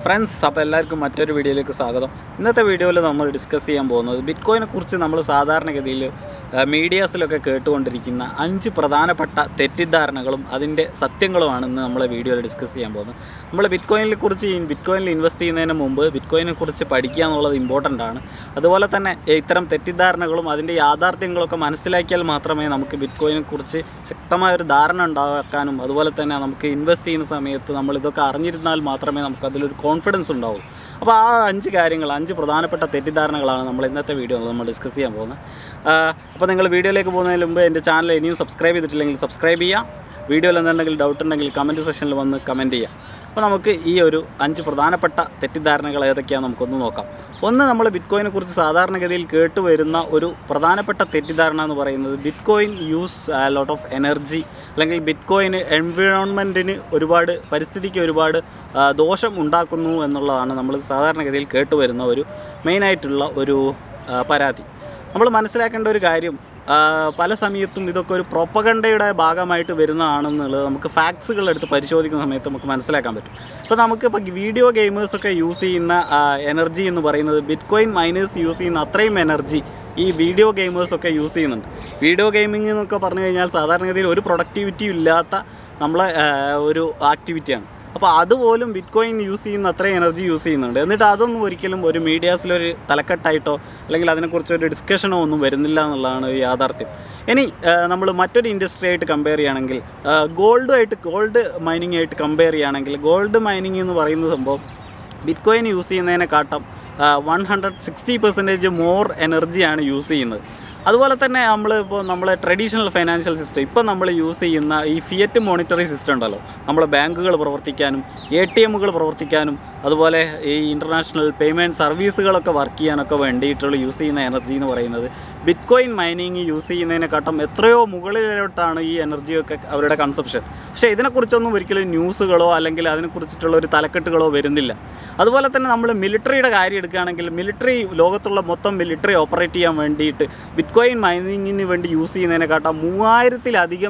friends അപ്പോൾ എല്ലാവർക്കും മറ്റൊരു വീഡിയോയിലേക്ക് സ്വാഗതം ഇന്നത്തെ വീഡിയോയിൽ നമ്മൾ ഡിസ്കസ് ചെയ്യാൻ പോകുന്നത് ബിറ്റ്കോയിനെ കുറിച്ച് നമ്മൾ സാധാരണഗതിയിൽ മീഡിയാസിലൊക്കെ കേട്ടുകൊണ്ടിരിക്കുന്ന അഞ്ച് പ്രധാനപ്പെട്ട തെറ്റിദ്ധാരണകളും അതിൻ്റെ സത്യങ്ങളുമാണ് ഇന്ന് നമ്മൾ വീഡിയോയിൽ ഡിസ്കസ് ചെയ്യാൻ പോകുന്നത് നമ്മൾ ബിറ്റ്കോയിനെ കുറിച്ച് ബിറ്റ്കോയിനിൽ ഇൻവെസ്റ്റ് ചെയ്യുന്നതിന് മുമ്പ് ബിറ്റ്കോയിനെ കുറിച്ച് പഠിക്കുക എന്നുള്ളത് ഇമ്പോർട്ടൻ്റ് ആണ് അതുപോലെ തന്നെ ഇത്തരം തെറ്റിദ്ധാരണകളും അതിൻ്റെ യാഥാർത്ഥ്യങ്ങളൊക്കെ മനസ്സിലാക്കിയാൽ മാത്രമേ നമുക്ക് ബിറ്റ്കോയിനെ കുറിച്ച് ശക്തമായ ഒരു ധാരണ ഉണ്ടാക്കാനും അതുപോലെ തന്നെ നമുക്ക് ഇൻവെസ്റ്റ് ചെയ്യുന്ന സമയത്ത് നമ്മൾ ഇതൊക്കെ അറിഞ്ഞിരുന്നാൽ മാത്രമേ നമുക്ക് അതിലൊരു കോൺഫിഡൻസ് ഉണ്ടാവൂ അപ്പോൾ ആ അഞ്ച് കാര്യങ്ങൾ അഞ്ച് പ്രധാനപ്പെട്ട തെറ്റിദ്ധാരണകളാണ് നമ്മൾ ഇന്നത്തെ വീഡിയോ നമ്മൾ ഡിസ്കസ് ചെയ്യാൻ പോകുന്നത് അപ്പോൾ നിങ്ങൾ വീഡിയോയിലേക്ക് പോകുന്നതിന് മുമ്പ് എൻ്റെ ചാനൽ ഇനിയും സബ്സ്ക്രൈബ് ചെയ്തിട്ടില്ലെങ്കിൽ സബ്സ്ക്രൈബ് ചെയ്യാം വീഡിയോയിൽ എന്തെങ്കിലും ഡൗട്ട് ഉണ്ടെങ്കിൽ കമൻറ്റ് സെക്ഷനിൽ വന്ന് കമൻറ്റ് ചെയ്യാം അപ്പോൾ നമുക്ക് ഈ ഒരു അഞ്ച് പ്രധാനപ്പെട്ട തെറ്റിദ്ധാരണകൾ ഏതൊക്കെയാണെന്ന് നമുക്കൊന്ന് നോക്കാം ഒന്ന് നമ്മൾ ബിറ്റ്കോയിനെ കുറിച്ച് സാധാരണഗതിയിൽ കേട്ടുവരുന്ന ഒരു പ്രധാനപ്പെട്ട തെറ്റിദ്ധാരണ എന്ന് പറയുന്നത് bitcoin use lot of energy അല്ലെങ്കിൽ ബിറ്റ്കോയിന് എൻവിറോൺമെൻറ്റിന് ഒരുപാട് പരിസ്ഥിതിക്ക് ഒരുപാട് ആ, ദോഷം ഉണ്ടാക്കുന്നു എന്നുള്ളതാണ് നമ്മൾ സാധാരണഗതിയിൽ കേട്ടുവരുന്ന ഒരു മെയിനായിട്ടുള്ള ഒരു ആ, പരാതി നമ്മൾ മനസ്സിലാക്കേണ്ട ഒരു കാര്യം ആ, പല സമയത്തും ഇതൊക്കെ ഒരു പ്രൊപ്പഗണ്ടയുടെ ഭാഗമായിട്ട് വരുന്നതാണെന്നുള്ളത് നമുക്ക് ഫാക്ട്സുകൾ എടുത്ത് പരിശോധിക്കുന്ന സമയത്ത് നമുക്ക് മനസ്സിലാക്കാൻ പറ്റും ഇപ്പോൾ നമുക്ക് ഇപ്പോൾ വീഡിയോ ഗെയിമേഴ്സൊക്കെ യൂസ് ചെയ്യുന്ന എനർജി എന്ന് പറയുന്നത് ബിറ്റ് കോയിൻ മൈനേഴ്സ് യൂസ് ചെയ്യുന്ന അത്രയും എനർജി ഈ വീഡിയോ ഗെയിമേഴ്സൊക്കെ യൂസ് ചെയ്യുന്നുണ്ട് വീഡിയോ ഗെയിമിംഗ് എന്നൊക്കെ പറഞ്ഞു കഴിഞ്ഞാൽ സാധാരണഗതിയിൽ ഒരു പ്രൊഡക്ടിവിറ്റി ഇല്ലാത്ത നമ്മളെ ആ, ഒരു ആക്ടിവിറ്റിയാണ് അപ്പോൾ അതുപോലും ബിറ്റ് കോയിൻ യൂസ് ചെയ്യുന്ന അത്രയും എനർജി യൂസ് ചെയ്യുന്നുണ്ട് എന്നിട്ട് അതൊന്നും ഒരിക്കലും ഒരു മീഡിയാസിലൊരു തലക്കെട്ടായിട്ടോ അല്ലെങ്കിൽ അതിനെക്കുറിച്ച് ഒരു ഡിസ്കഷനോ ഒന്നും വരുന്നില്ല എന്നുള്ളതാണ് ഈ യാഥാർത്ഥ്യം ഇനി നമ്മൾ മറ്റൊരു ഇൻഡസ്ട്രി ആയിട്ട് കമ്പയർ ചെയ്യുകയാണെങ്കിൽ ഗോൾഡുമായിട്ട് ഗോൾഡ് മൈനിങ് ആയിട്ട് കമ്പയർ ചെയ്യുകയാണെങ്കിൽ ഗോൾഡ് മൈനിങ് എന്ന് പറയുന്ന സംഭവം ബിറ്റ് കോയിൻ യൂസ് ചെയ്യുന്നതിനെക്കാട്ടും one hundred sixty percentage more എനർജിയാണ് യൂസ് ചെയ്യുന്നത് അതുപോലെ തന്നെ നമ്മൾ ഇപ്പോൾ നമ്മളെ ട്രഡീഷണൽ ഫൈനാൻഷ്യൽ സിസ്റ്റം ഇപ്പോൾ നമ്മൾ യൂസ് ചെയ്യുന്ന ഈ ഫിയറ്റ് മോണിറ്ററി സിസ്റ്റം ഉണ്ടല്ലോ നമ്മളെ ബാങ്കുകൾ പ്രവർത്തിക്കാനും എ ടി എമ്മുകൾ പ്രവർത്തിക്കാനും അതുപോലെ ഈ ഇൻ്റർനാഷണൽ പേയ്മെൻറ്റ് സർവീസുകളൊക്കെ വർക്ക് ചെയ്യാനൊക്കെ വേണ്ടിയിട്ടുള്ള യൂസ് ചെയ്യുന്ന എനർജി എന്ന് പറയുന്നത് ബിറ്റ് കോയിൻ മൈനിങ് യൂസ് ചെയ്യുന്നതിനെക്കാട്ടും എത്രയോ മുകളിലോട്ടാണ് ഈ എനർജിയൊക്കെ അവരുടെ കൺസപ്ഷൻ പക്ഷേ ഇതിനെക്കുറിച്ചൊന്നും ഒരിക്കലും ന്യൂസുകളോ അല്ലെങ്കിൽ അതിനെക്കുറിച്ചിട്ടുള്ള ഒരു തലക്കെട്ടുകളോ വരുന്നില്ല അതുപോലെ തന്നെ നമ്മൾ മിലിറ്ററിയുടെ കാര്യം എടുക്കുകയാണെങ്കിൽ മിലിറ്ററി ലോകത്തുള്ള മൊത്തം മിലിറ്ററി ഓപ്പറേറ്റ് ചെയ്യാൻ വേണ്ടിയിട്ട് ബിറ്റ്കോയിൻ മൈനിങ്ങിന് വേണ്ടി യൂസ് ചെയ്യുന്നതിനെക്കാട്ടും മൂവായിരത്തിലധികം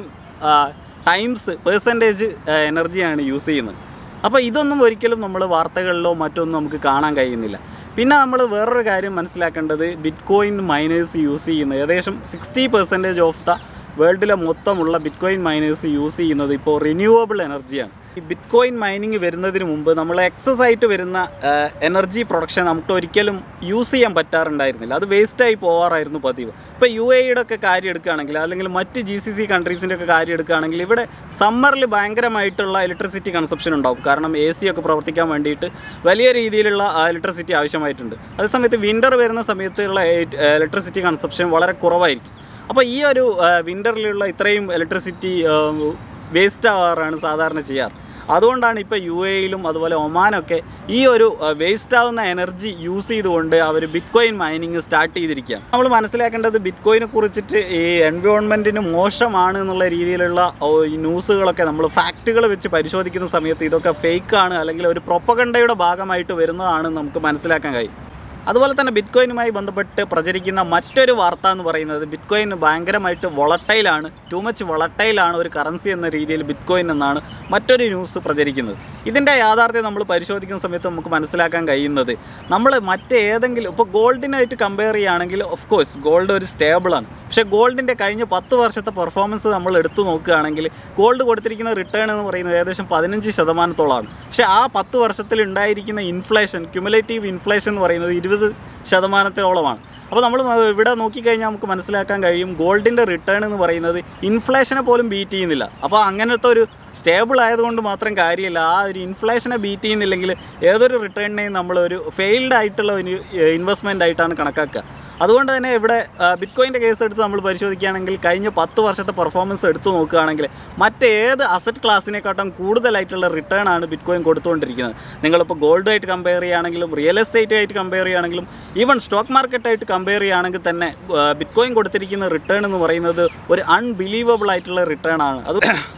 ടൈംസ് പേഴ്സൻറ്റേജ് എനർജിയാണ് യൂസ് ചെയ്യുന്നത് അപ്പോൾ ഇതൊന്നും ഒരിക്കലും നമ്മൾ വാർത്തകളിലോ മറ്റൊന്നും നമുക്ക് കാണാൻ കഴിയുന്നില്ല പിന്നെ നമ്മൾ വേറൊരു കാര്യം മനസ്സിലാക്കേണ്ടത് ബിറ്റ് കോയിൻ മൈനേഴ്സ് യൂസ് ചെയ്യുന്നത് ഏകദേശം സിക്സ്റ്റി പെർസെൻറ്റേജ് ഓഫ് ദ വേൾഡിലെ മൊത്തമുള്ള ബിറ്റ് കോയിൻ മൈനേഴ്സ് യൂസ് ചെയ്യുന്നത് ഇപ്പോൾ റിന്യൂവബിൾ എനർജിയാണ് ഈ ബിറ്റ് കോയിൻ മൈനിങ് വരുന്നതിന് മുമ്പ് നമ്മൾ എക്സസ് ആയിട്ട് വരുന്ന എനർജി പ്രൊഡക്ഷൻ നമുക്ക് ഒരിക്കലും യൂസ് ചെയ്യാൻ പറ്റാറുണ്ടായിരുന്നില്ല അത് വേസ്റ്റായി പോകാറായിരുന്നു പതിവ് ഇപ്പോൾ യു എയുടെ ഒക്കെ കാര്യം എടുക്കുകയാണെങ്കിൽ അല്ലെങ്കിൽ മറ്റ് ജി സി സി കൺട്രീസിൻ്റെ ഒക്കെ കാര്യം എടുക്കുകയാണെങ്കിൽ ഇവിടെ സമ്മറിൽ ഭയങ്കരമായിട്ടുള്ള ഇലക്ട്രിസിറ്റി കൺസപ്ഷൻ ഉണ്ടാവും കാരണം എ സി ഒക്കെ പ്രവർത്തിക്കാൻ വേണ്ടിയിട്ട് വലിയ രീതിയിലുള്ള ഇലക്ട്രിസിറ്റി ആവശ്യമായിട്ടുണ്ട് അതേസമയത്ത് വിൻ്റർ വരുന്ന സമയത്തുള്ള ഇലക്ട്രിസിറ്റി കൺസപ്ഷൻ വളരെ കുറവായിരിക്കും അപ്പോൾ ഈ ഒരു വിൻ്ററിലുള്ള ഇത്രയും ഇലക്ട്രിസിറ്റി വേസ്റ്റ് ആവാറാണ് സാധാരണ ചെയ്യാറ് അതുകൊണ്ടാണ് ഇപ്പോൾ യു എയിലും അതുപോലെ ഒമാനൊക്കെ ഈ ഒരു വേസ്റ്റ് ആവുന്ന എനർജി യൂസ് ചെയ്തുകൊണ്ട് അവർ ബിറ്റ് കോയിൻ മൈനിങ് സ്റ്റാർട്ട് ചെയ്തിരിക്കുകയാണ് നമ്മൾ മനസ്സിലാക്കേണ്ടത് ബിറ്റ് കോയിനെ കുറിച്ചിട്ട് ഈ എൻവയോൺമെൻറ്റിന് മോശമാണ് എന്നുള്ള രീതിയിലുള്ള ഓ, ഈ ന്യൂസുകളൊക്കെ നമ്മൾ ഫാക്റ്റുകൾ വെച്ച് പരിശോധിക്കുന്ന സമയത്ത് ഇതൊക്കെ ഫേക്കാണ് അല്ലെങ്കിൽ ഒരു പ്രൊപ്പഗണ്ടയുടെ ഭാഗമായിട്ട് വരുന്നതാണെന്ന് നമുക്ക് മനസ്സിലാക്കാൻ കഴിയും അതുപോലെ തന്നെ ബിറ്റ് കോയിനുമായി ബന്ധപ്പെട്ട് പ്രചരിക്കുന്ന മറ്റൊരു വാർത്ത എന്ന് പറയുന്നത് ബിറ്റ് കോയിൻ ഭയങ്കരമായിട്ട് വൊളട്ടൈലാണ് ടു മച്ച് വൊളട്ടൈലാണ് ഒരു കറൻസി എന്ന രീതിയിൽ ബിറ്റ് കോയിൻ എന്നാണ് മറ്റൊരു ന്യൂസ് പ്രചരിക്കുന്നത് ഇതിൻ്റെ യാഥാർത്ഥ്യം നമ്മൾ പരിശോധിക്കുന്ന സമയത്ത് നമുക്ക് മനസ്സിലാക്കാൻ കഴിയുന്നത് നമ്മൾ മറ്റേതെങ്കിലും ഇപ്പോൾ ഗോൾഡിനായിട്ട് കമ്പയർ ചെയ്യുകയാണെങ്കിൽ ഓഫ് കോഴ്സ് ഗോൾഡ് ഒരു സ്റ്റേബിളാണ് പക്ഷേ ഗോൾഡിൻ്റെ കഴിഞ്ഞ പത്ത് വർഷത്തെ പെർഫോമൻസ് നമ്മൾ എടുത്തു നോക്കുകയാണെങ്കിൽ ഗോൾഡ് കൊടുത്തിരിക്കുന്ന റിട്ടേൺ എന്ന് പറയുന്നത് ഏകദേശം പതിനഞ്ച് ശതമാനത്തോളമാണ് പക്ഷേ ആ പത്ത് വർഷത്തിൽ ഉണ്ടായിരിക്കുന്ന ഇൻഫ്ലേഷൻ ക്യുമുലേറ്റീവ് ഇൻഫ്ലേഷൻ എന്ന് പറയുന്നത് ഇരുപത് ശതമാനത്തോളമാണ് അപ്പോൾ നമ്മൾ ഇവിടെ നോക്കിക്കഴിഞ്ഞാൽ നമുക്ക് മനസ്സിലാക്കാൻ കഴിയും ഗോൾഡിൻ്റെ റിട്ടേൺ എന്ന് പറയുന്നത് ഇൻഫ്ലേഷനെ പോലും ബീറ്റ് ചെയ്യുന്നില്ല അപ്പോൾ അങ്ങനത്തെ ഒരു സ്റ്റേബിൾ ആയതുകൊണ്ട് മാത്രം കാര്യമില്ല ആ ഒരു ഇൻഫ്ലേഷനെ ബീറ്റ് ചെയ്യുന്നില്ലെങ്കിൽ ഏതൊരു റിട്ടേണിനെയും നമ്മൾ ഒരു ഫെയിൽഡ് ആയിട്ടുള്ള ഒരു ഇൻവെസ്റ്റ്മെൻ്റ് ആയിട്ടാണ് കണക്കാക്കുക അതുകൊണ്ട് തന്നെ ഇവിടെ ബിറ്റ് കോയിൻ്റെ കേസ് എടുത്ത് നമ്മൾ പരിശോധിക്കുകയാണെങ്കിൽ കഴിഞ്ഞ പത്ത് വർഷത്തെ പെർഫോമൻസ് എടുത്തു നോക്കുകയാണെങ്കിൽ മറ്റേത് അസറ്റ് ക്ലാസ്സിനെക്കാട്ടും കൂടുതലായിട്ടുള്ള റിട്ടേൺ ആണ് ബിറ്റ് കോയിൻ കൊടുത്തുകൊണ്ടിരിക്കുന്നത് നിങ്ങളിപ്പോൾ ഗോൾഡായിട്ട് കമ്പയർ ചെയ്യുകയാണെങ്കിലും റിയൽ എസ്റ്റേറ്റ് ആയിട്ട് കമ്പയർ ചെയ്യുകയാണെങ്കിലും ഈവൻ സ്റ്റോക്ക് മാർക്കറ്റായിട്ട് കമ്പയർ ചെയ്യുകയാണെങ്കിൽ തന്നെ ബിറ്റ് കോയിൻ കൊടുത്തിരിക്കുന്ന റിട്ടേൺ എന്ന് പറയുന്നത് ഒരു അൺബിലീവബിൾ ആയിട്ടുള്ള റിട്ടേൺ ആണ് അത്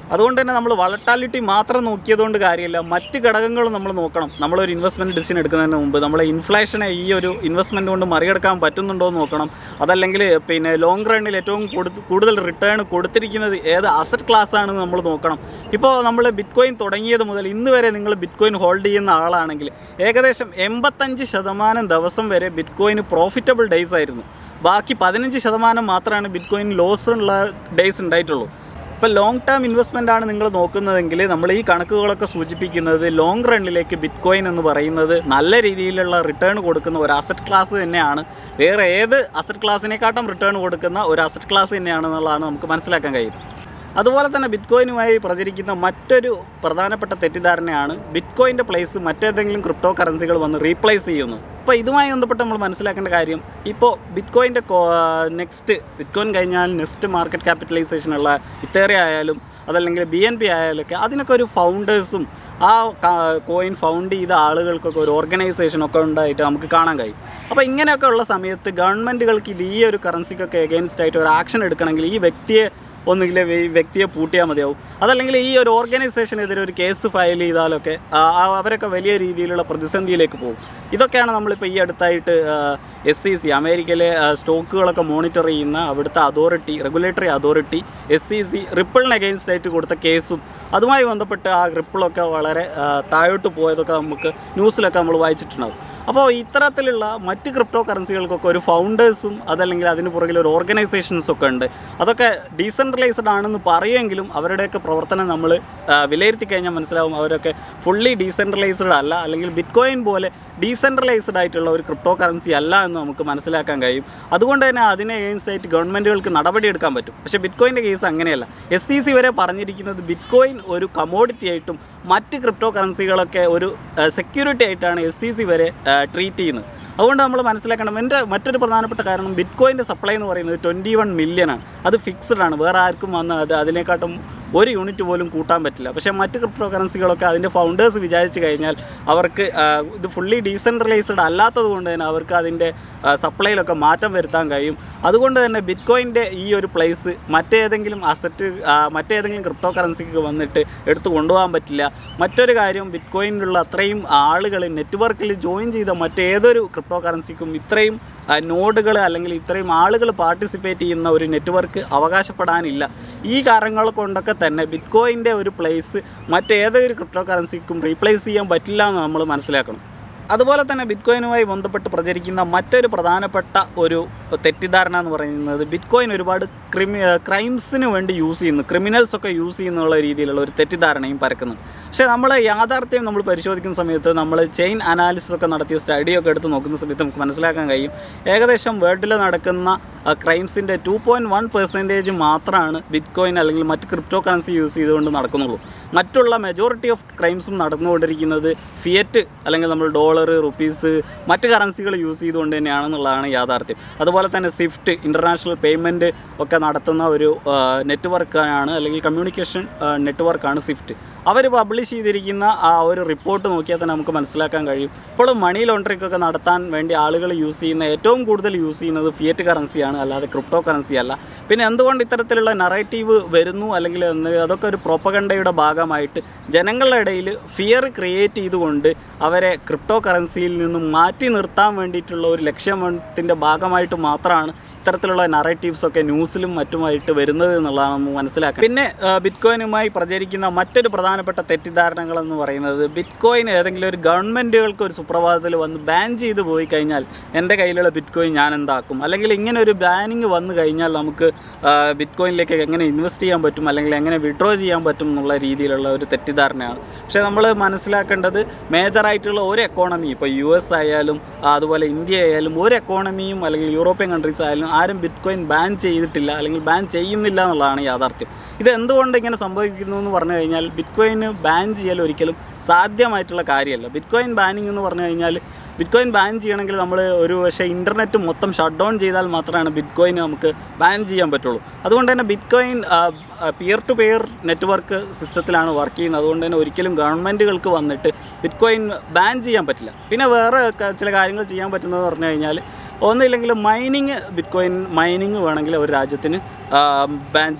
അതുകൊണ്ട് തന്നെ നമ്മൾ വളട്ടാലിറ്റി മാത്രം നോക്കിയതുകൊണ്ട് കാര്യമില്ല മറ്റ് ഘടകങ്ങളും നമ്മൾ നോക്കണം നമ്മളൊരു ഇൻവെസ്റ്റ്മെൻറ്റ് ഡിസിഷൻ എടുക്കുന്നതിന് മുമ്പ് നമ്മളെ ഇൻഫ്ലേഷനെ ഈ ഒരു ഇൻവെസ്റ്റ്മെൻറ്റ് കൊണ്ട് മറികടക്കാൻ പറ്റുന്നുണ്ടോ എന്ന് നോക്കണം അതല്ലെങ്കിൽ പിന്നെ ലോങ് റണ്ണിൽ ഏറ്റവും കൊടു- കൂടുതൽ റിട്ടേൺ കൊടുത്തിരിക്കുന്നത് ഏത് അസറ്റ് ക്ലാസ് ആണെന്ന് നമ്മൾ നോക്കണം ഇപ്പോൾ നമ്മൾ ബിറ്റ് കോയിൻ തുടങ്ങിയത് മുതൽ ഇന്ന് വരെ നിങ്ങൾ ബിറ്റ് കോയിൻ ഹോൾഡ് ചെയ്യുന്ന ആളാണെങ്കിൽ ഏകദേശം എൺപത്തഞ്ച് ശതമാനം ദിവസം വരെ ബിറ്റ് കോയിന് പ്രോഫിറ്റബിൾ ഡേയ്സ് ആയിരുന്നു ബാക്കി പതിനഞ്ച് ശതമാനം മാത്രമാണ് ബിറ്റ് കോയിൻ ലോസ് ഉള്ള ഡേയ്സ് ഉണ്ടായിട്ടുള്ളൂ ഇപ്പോൾ ലോങ് ടേം ഇൻവെസ്റ്റ്മെൻ്റ് ആണ് നിങ്ങൾ നോക്കുന്നതെങ്കിൽ നമ്മൾ ഈ കണക്കുകളൊക്കെ സൂചിപ്പിക്കുന്നത് ലോങ് റണ്ണിലേക്ക് ബിറ്റ് കോയിൻ എന്ന് പറയുന്നത് നല്ല രീതിയിലുള്ള റിട്ടേൺ കൊടുക്കുന്ന ഒരു അസറ്റ് ക്ലാസ് തന്നെയാണ് വേറെ ഏത് അസറ്റ് ക്ലാസ്സിനെക്കാട്ടും റിട്ടേൺ കൊടുക്കുന്ന ഒരു അസറ്റ് ക്ലാസ് തന്നെയാണെന്നുള്ളതാണ് നമുക്ക് മനസ്സിലാക്കാൻ കഴിയുന്നത് അതുപോലെ തന്നെ ബിറ്റ് കോയിനുമായി പ്രചരിക്കുന്ന മറ്റൊരു പ്രധാനപ്പെട്ട തെറ്റിദ്ധാരണയാണ് ബിറ്റ് കോയിൻ്റെ പ്ലേസ് മറ്റേതെങ്കിലും ക്രിപ്റ്റോ കറൻസികൾ വന്ന് റീപ്ലേസ് ചെയ്യുന്നു അപ്പോൾ ഇതുമായി ബന്ധപ്പെട്ട് നമ്മൾ മനസ്സിലാക്കേണ്ട കാര്യം ഇപ്പോൾ ബിറ്റ് കോയിൻ്റെ നെക്സ്റ്റ് ബിറ്റ് കോയിൻ കഴിഞ്ഞാൽ നെക്സ്റ്റ് മാർക്കറ്റ് ക്യാപിറ്റലൈസേഷനുള്ള ഇത്തേറി ആയാലും അതല്ലെങ്കിൽ ബി എൻ പി ആയാലൊക്കെ അതിനൊക്കെ ഒരു ഫൗണ്ടേഴ്സും ആ കോയിൻ ഫൗണ്ട് ചെയ്ത ആളുകൾക്കൊക്കെ ഒരു ഓർഗനൈസേഷനൊക്കെ ഉണ്ടായിട്ട് നമുക്ക് കാണാൻ കഴിയും അപ്പോൾ ഇങ്ങനെയൊക്കെ ഉള്ള സമയത്ത് ഗവൺമെൻറ്റുകൾക്ക് ഇത് ഈ ഒരു കറൻസിക്കൊക്കെ എഗെയിൻസ്റ്റ് ആയിട്ട് ഒരു ആക്ഷൻ എടുക്കണമെങ്കിൽ ഈ വ്യക്തിയെ ഒന്നുകിൽ ഈ വ്യക്തിയെ പൂട്ടിയാൽ മതിയാവും അതല്ലെങ്കിൽ ഈ ഒരു ഓർഗനൈസേഷനെതിരെ ഒരു കേസ് ഫയൽ ചെയ്താലൊക്കെ ആ, ആ, അവരൊക്കെ വലിയ രീതിയിലുള്ള പ്രതിസന്ധിയിലേക്ക് പോകും ഇതൊക്കെയാണ് നമ്മളിപ്പോൾ ഈ അടുത്തായിട്ട് എസ് സി സി അമേരിക്കയിലെ ആ, സ്റ്റോക്കുകളൊക്കെ മോണിറ്റർ ചെയ്യുന്ന അവിടുത്തെ authority regulatory authority S C C റിപ്പിളിന് അഗെയിൻസ്റ്റ് ആയിട്ട് കൊടുത്ത കേസും അതുമായി ബന്ധപ്പെട്ട് ആ റിപ്പിളൊക്കെ വളരെ ആ, താഴോട്ട് പോയതൊക്കെ നമുക്ക് ന്യൂസിലൊക്കെ നമ്മൾ വായിച്ചിട്ടുണ്ടാവും അപ്പോൾ ഇത്തരത്തിലുള്ള മറ്റ് ക്രിപ്റ്റോ കറൻസികൾക്കൊക്കെ ഒരു ഫൗണ്ടേഴ്സും അതല്ലെങ്കിൽ അതിന് പുറകിൽ ഒരു ഓർഗനൈസേഷൻസ് ഒക്കെ ഉണ്ട് അതൊക്കെ ഡീസെൻട്രലൈസ്ഡ് ആണെന്ന് പറയുമെങ്കിലും അവരുടെയൊക്കെ പ്രവർത്തനം നമ്മൾ വിലയിരുത്തി കഴിഞ്ഞാൽ മനസ്സിലാവും അവരൊക്കെ ഫുള്ളി ഡീസെൻട്രലൈസ്ഡ് അല്ല അല്ലെങ്കിൽ ബിറ്റ് കോയിൻ പോലെ ഡീസെൻട്രലൈസ്ഡ് ആയിട്ടുള്ള ഒരു ക്രിപ്റ്റോ കറൻസി അല്ല എന്ന് നമുക്ക് മനസ്സിലാക്കാൻ കഴിയും അതുകൊണ്ട് തന്നെ അതിനെ എഗെയിൻസ്റ്റ് ആയിട്ട് ഗവൺമെൻറ്റുകൾക്ക് നടപടിയെടുക്കാൻ പറ്റും പക്ഷേ ബിറ്റ് കോയിൻ്റെ കേസ് അങ്ങനെയല്ല എസ് സി സി വരെ പറഞ്ഞിരിക്കുന്നത് ബിറ്റ് കോയിൻ ഒരു കമോഡിറ്റി ആയിട്ടും മറ്റ് ക്രിപ്റ്റോ കറൻസികളൊക്കെ ഒരു സെക്യൂരിറ്റി ആയിട്ടാണ് എസ് സി സി വരെ ട്രീറ്റ് ചെയ്യുന്നത് അതുകൊണ്ട് നമ്മൾ മനസ്സിലാക്കണം എൻ്റെ മറ്റൊരു പ്രധാനപ്പെട്ട കാരണം ബിറ്റ് കോയിൻ്റെ സപ്ലൈ എന്ന് പറയുന്നത് ട്വൻറ്റി വൺ മില്യൺ ആണ് അത് ഫിക്സ്ഡ് ആണ് വേറെ ആർക്കും വന്ന് അത് അതിനെക്കാട്ടും ഒരു യൂണിറ്റ് പോലും കൂട്ടാൻ പറ്റില്ല പക്ഷേ മറ്റ് ക്രിപ്റ്റോ കറൻസികളൊക്കെ അതിൻ്റെ ഫൗണ്ടേഴ്സ് വിചാരിച്ചു കഴിഞ്ഞാൽ അവർക്ക് ആ, ഇത് ഫുള്ളി ഡീസെൻട്രലൈസ്ഡ് അല്ലാത്തത് കൊണ്ട് തന്നെ അവർക്ക് അതിൻ്റെ സപ്ലൈയിലൊക്കെ മാറ്റം വരുത്താൻ കഴിയും അതുകൊണ്ട് തന്നെ ബിറ്റ് കോയിൻ്റെ ഈ ഒരു പ്ലേസ് മറ്റേതെങ്കിലും അസറ്റ് മറ്റേതെങ്കിലും ക്രിപ്റ്റോ കറൻസിക്ക് വന്നിട്ട് എടുത്തു കൊണ്ടുപോകാൻ പറ്റില്ല മറ്റൊരു കാര്യം ബിറ്റ് കോയിനിലുള്ള അത്രയും ആളുകൾ നെറ്റ്വർക്കിൽ ജോയിൻ ചെയ്ത മറ്റേതൊരു ക്രിപ്റ്റോ കറൻസിക്കും ഇത്രയും നോഡുകൾ അല്ലെങ്കിൽ ഇത്രയും ആളുകൾ പാർട്ടിസിപ്പേറ്റ് ചെയ്യുന്ന ഒരു നെറ്റ്വർക്ക് അവകാശപ്പെടാനില്ല ഈ കാരണങ്ങൾ കൊണ്ടൊക്കെ തന്നെ ബിറ്റ് കോയിൻ്റെ ഒരു പ്ലേസ് മറ്റേതൊരു ക്രിപ്റ്റോ കറൻസിക്കും റീപ്ലേസ് ചെയ്യാൻ പറ്റില്ല എന്ന് നമ്മൾ മനസ്സിലാക്കണം അതുപോലെ തന്നെ ബിറ്റ് കോയിനുമായി ബന്ധപ്പെട്ട് പ്രചരിക്കുന്ന മറ്റൊരു പ്രധാനപ്പെട്ട ഒരു തെറ്റിദ്ധാരണ എന്ന് പറയുന്നത് ബിറ്റ് കോയിൻ ഒരുപാട് ക്രിമി ക്രൈംസിന് വേണ്ടി യൂസ് ചെയ്യുന്നു ക്രിമിനൽസ് ഒക്കെ യൂസ് ചെയ്യുന്നുള്ള രീതിയിലുള്ള ഒരു തെറ്റിദ്ധാരണയും പരക്കുന്നു പക്ഷേ നമ്മൾ യാഥാർത്ഥ്യം നമ്മൾ പരിശോധിക്കുന്ന സമയത്ത് നമ്മൾ ചെയിൻ അനാലിസിസ് ഒക്കെ നടത്തിയ സ്റ്റഡിയൊക്കെ എടുത്ത് നോക്കുന്ന സമയത്ത് നമുക്ക് മനസ്സിലാക്കാൻ കഴിയും ഏകദേശം വേൾഡിൽ നടക്കുന്ന ക്രൈംസിൻ്റെ ടു പോയിൻറ്റ് വൺ പെർസെൻറ്റേജ് മാത്രമാണ് ബിറ്റ് കോയിൻ അല്ലെങ്കിൽ മറ്റ് ക്രിപ്റ്റോ കറൻസി യൂസ് ചെയ്തുകൊണ്ട് നടക്കുന്നുള്ളൂ മറ്റുള്ള മെജോറിറ്റി ഓഫ് ക്രൈംസും നടന്നുകൊണ്ടിരിക്കുന്നത് ഫിയറ്റ് അല്ലെങ്കിൽ നമ്മൾ ഡോളർ റുപ്പീസ് മറ്റ് കറൻസികൾ യൂസ് ചെയ്തുകൊണ്ട് തന്നെയാണെന്നുള്ളതാണ് യാഥാർത്ഥ്യം അതുപോലെ തന്നെ സ്വിഫ്റ്റ് ഇൻ്റർനാഷണൽ പേയ്മെൻറ്റ് ഒക്കെ നടത്തുന്ന ഒരു നെറ്റ്വർക്കാണ് അല്ലെങ്കിൽ കമ്മ്യൂണിക്കേഷൻ നെറ്റ്വർക്കാണ് സ്വിഫ്റ്റ് അവർ പബ്ലിഷ് ചെയ്തിരിക്കുന്ന ആ ഒരു റിപ്പോർട്ട് നോക്കിയാൽ തന്നെ നമുക്ക് മനസ്സിലാക്കാൻ കഴിയും ഇപ്പോൾ മണി ലോണ്ടറിംഗ് ഒക്കെ നടത്താൻ വേണ്ടി ആളുകൾ യൂസ് ചെയ്യുന്ന ഏറ്റവും കൂടുതൽ യൂസ് ചെയ്യുന്നത് ഫിയറ്റ് കറൻസിയാണ് അല്ലാതെ ക്രിപ്റ്റോ കറൻസി അല്ല പിന്നെ എന്തുകൊണ്ട് ഇത്തരത്തിലുള്ള നറേറ്റീവ് വരുന്നു അല്ലെങ്കിൽ എന്ന് അതൊക്കെ ഒരു പ്രൊപ്പഗണ്ടയുടെ ഭാഗമായിട്ട് ജനങ്ങളുടെ ഇടയിൽ ഫിയർ ക്രിയേറ്റ് ചെയ്തുകൊണ്ട് അവരെ ക്രിപ്റ്റോ കറൻസിയിൽ നിന്നും മാറ്റി നിർത്താൻ വേണ്ടിയിട്ടുള്ള ഒരു ലക്ഷ്യത്തിൻ്റെ ഭാഗമായിട്ട് മാത്രമാണ് ഇത്തരത്തിലുള്ള നറേറ്റീവ്സ് ഒക്കെ ന്യൂസിലും മറ്റുമായിട്ട് വരുന്നത് എന്നുള്ളതാണ് നമ്മൾ മനസ്സിലാക്കുക പിന്നെ ബിറ്റ് കോയിനുമായി പ്രചരിക്കുന്ന മറ്റൊരു പ്രധാനപ്പെട്ട തെറ്റിദ്ധാരണകൾ എന്ന് പറയുന്നത് ബിറ്റ് കോയിൻ ഏതെങ്കിലും ഒരു ഗവൺമെൻറ്റുകൾക്ക് ഒരു സുപ്രഭാതത്തിൽ വന്ന് ബാൻ ചെയ്ത് പോയി കഴിഞ്ഞാൽ എൻ്റെ കയ്യിലുള്ള ബിറ്റ് കോയിൻ ഞാൻ എന്താക്കും അല്ലെങ്കിൽ ഇങ്ങനെ ഒരു ബാനിങ് വന്നു കഴിഞ്ഞാൽ നമുക്ക് ബിറ്റ് കോയിനിലേക്ക് എങ്ങനെ ഇൻവെസ്റ്റ് ചെയ്യാൻ പറ്റും അല്ലെങ്കിൽ എങ്ങനെ വിഡ്രോ ചെയ്യാൻ പറ്റും എന്നുള്ള രീതിയിലുള്ള ഒരു തെറ്റിദ്ധാരണയാണ് പക്ഷേ നമ്മൾ മനസ്സിലാക്കേണ്ടത് മേജറായിട്ടുള്ള ഒരു എക്കോണമി ഇപ്പോൾ യു എസ് ആയാലും ആ, അതുപോലെ ഇന്ത്യ ആയാലും ഒരു എക്കോണമിയും അല്ലെങ്കിൽ യൂറോപ്യൻ കൺട്രീസ് ആയാലും ആരും ബിറ്റ് കോയിൻ ബാൻ ചെയ്തിട്ടില്ല അല്ലെങ്കിൽ ബാൻ ചെയ്യുന്നില്ല എന്നുള്ളതാണ് യാഥാർത്ഥ്യം ഇത് എന്തുകൊണ്ട് ഇങ്ങനെ സംഭവിക്കുന്നു എന്ന് പറഞ്ഞു കഴിഞ്ഞാൽ ബിറ്റ് കോയിന് ബാൻ ചെയ്യൽ ഒരിക്കലും സാധ്യമായിട്ടുള്ള കാര്യമല്ല ബിറ്റ് കോയിൻ ബാനിങ് എന്ന് പറഞ്ഞു കഴിഞ്ഞാൽ ബിറ്റ് കോയിൻ ബാൻ ചെയ്യണമെങ്കിൽ നമ്മൾ ഒരു പക്ഷേ ഇൻ്റർനെറ്റ് മൊത്തം ഷട്ട് ഡൗൺ ചെയ്താൽ മാത്രമാണ് ബിറ്റ് കോയിൻ നമുക്ക് ബാൻ ചെയ്യാൻ പറ്റുള്ളൂ അതുകൊണ്ട് തന്നെ bitcoin peer to peer network സിസ്റ്റത്തിലാണ് വർക്ക് ചെയ്യുന്നത് അതുകൊണ്ട് തന്നെ ഒരിക്കലും ഗവൺമെൻറ്റുകൾക്ക് വന്നിട്ട് ബിറ്റ് കോയിൻ ബാൻ ചെയ്യാൻ പറ്റില്ല പിന്നെ വേറെ ക- ചില കാര്യങ്ങൾ ചെയ്യാൻ പറ്റുന്നതെന്ന് പറഞ്ഞു കഴിഞ്ഞാൽ ഒന്നില്ലെങ്കിൽ മൈനിങ് ബിറ്റ് കോയിൻ മൈനിങ് വേണമെങ്കിൽ ഒരു രാജ്യത്തിന് ബാൻ ചെയ്യാം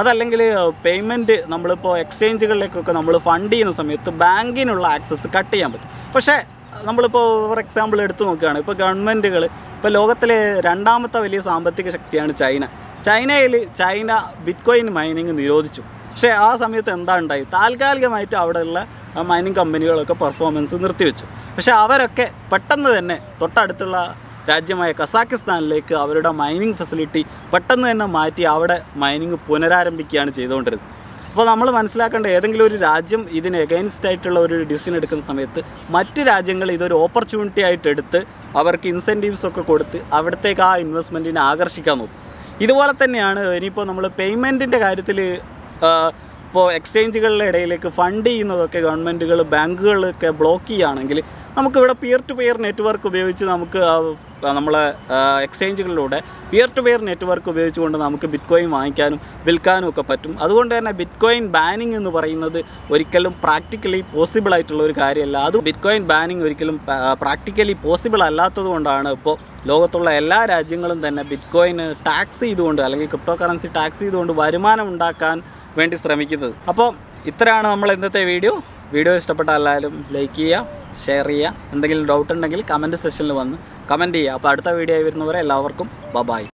അതല്ലെങ്കിൽ പേയ്മെൻറ്റ് നമ്മളിപ്പോൾ എക്സ്ചേഞ്ചുകളിലേക്കൊക്കെ നമ്മൾ ഫണ്ട് ചെയ്യുന്ന സമയത്ത് ബാങ്കിനുള്ള ആക്സസ് കട്ട് ചെയ്യാൻ പറ്റും പക്ഷേ നമ്മളിപ്പോൾ ഫോർ എക്സാമ്പിൾ എടുത്തു നോക്കുകയാണ് ഇപ്പോൾ ഗവൺമെൻറ്റുകൾ ഇപ്പോൾ ലോകത്തിലെ രണ്ടാമത്തെ വലിയ സാമ്പത്തിക ശക്തിയാണ് ചൈന ചൈനയിൽ ചൈന ബിറ്റ്കോയിൻ മൈനിങ് നിരോധിച്ചു പക്ഷേ ആ സമയത്ത് എന്താ ഉണ്ടായി താൽക്കാലികമായിട്ട് അവിടെയുള്ള മൈനിങ് കമ്പനികളൊക്കെ പെർഫോമൻസ് നിർത്തിവെച്ചു പക്ഷേ അവരൊക്കെ പെട്ടെന്ന് തന്നെ തൊട്ടടുത്തുള്ള രാജ്യമായ കസാക്കിസ്ഥാനിലേക്ക് അവരുടെ മൈനിങ് ഫെസിലിറ്റി പെട്ടെന്ന് തന്നെ മാറ്റി അവിടെ മൈനിങ് പുനരാരംഭിക്കുകയാണ് ചെയ്തുകൊണ്ടിരുന്നത് അപ്പോൾ നമ്മൾ മനസ്സിലാക്കേണ്ട ഏതെങ്കിലും ഒരു രാജ്യം ഇതിന് എഗൈൻസ്റ്റ് ആയിട്ടുള്ള ഒരു ഡിസിഷൻ എടുക്കുന്ന സമയത്ത് മറ്റ് രാജ്യങ്ങൾ ഇതൊരു ഓപ്പർച്യൂണിറ്റി ആയിട്ട് എടുത്ത് അവർക്ക് ഇൻസെൻറ്റീവ്സ് ഒക്കെ കൊടുത്ത് അവിടത്തേക്ക് ആ ഇൻവെസ്റ്റ്മെൻറ്റിനെ ആകർഷിക്കാൻ നോക്കും ഇതുപോലെ തന്നെയാണ് ഇനിയിപ്പോൾ നമ്മൾ പേയ്മെൻറ്റിൻ്റെ കാര്യത്തിൽ ഇപ്പോൾ എക്സ്ചേഞ്ചുകളുടെ ഇടയിലേക്ക് ഫണ്ട് ചെയ്യുന്നതൊക്കെ ഗവൺമെൻറ്റുകൾ ബാങ്കുകളൊക്കെ ബ്ലോക്ക് ചെയ്യുകയാണെങ്കിൽ നമുക്കിവിടെ പിയർ ടു പിയർ നെറ്റ്വർക്ക് ഉപയോഗിച്ച് നമുക്ക് ആ, ആ, നമ്മളെ എക്സ്ചേഞ്ചുകളിലൂടെ പിയർ ടു പിയർ നെറ്റ്വർക്ക് ഉപയോഗിച്ചുകൊണ്ട് നമുക്ക് ബിറ്റ് കോയിൻ വാങ്ങിക്കാനും വിൽക്കാനും ഒക്കെ പറ്റും അതുകൊണ്ട് തന്നെ ബിറ്റ് കോയിൻ ബാനിങ് എന്ന് പറയുന്നത് ഒരിക്കലും പ്രാക്ടിക്കലി പോസിബിൾ ആയിട്ടുള്ള ഒരു കാര്യമല്ല അത് ബിറ്റ് കോയിൻ ബാനിങ് ഒരിക്കലും പ്രാക്ടിക്കലി പോസിബിൾ അല്ലാത്തത് കൊണ്ടാണ് ഇപ്പോൾ ലോകത്തുള്ള എല്ലാ രാജ്യങ്ങളും തന്നെ ബിറ്റ് കോയിന് ടാക്സ് ചെയ്തുകൊണ്ട് അല്ലെങ്കിൽ ക്രിപ്റ്റോ കറൻസി ടാക്സ് ചെയ്തുകൊണ്ട് വരുമാനം ഉണ്ടാക്കാൻ വേണ്ടി ശ്രമിക്കുന്നത് അപ്പോൾ ഇത്രയാണ് നമ്മൾ ഇന്നത്തെ വീഡിയോ വീഡിയോ ഇഷ്ടപ്പെട്ട എല്ലാവരും ലൈക്ക് ചെയ്യുക ഷെയർ ചെയ്യുക എന്തെങ്കിലും ഡൗട്ട് ഉണ്ടെങ്കിൽ കമൻറ്റ് സെഷനിൽ വന്ന് കമൻറ്റ് ചെയ്യുക അപ്പോൾ അടുത്ത വീഡിയോ ആയി വരുന്നവരെ എല്ലാവർക്കും ബബായ്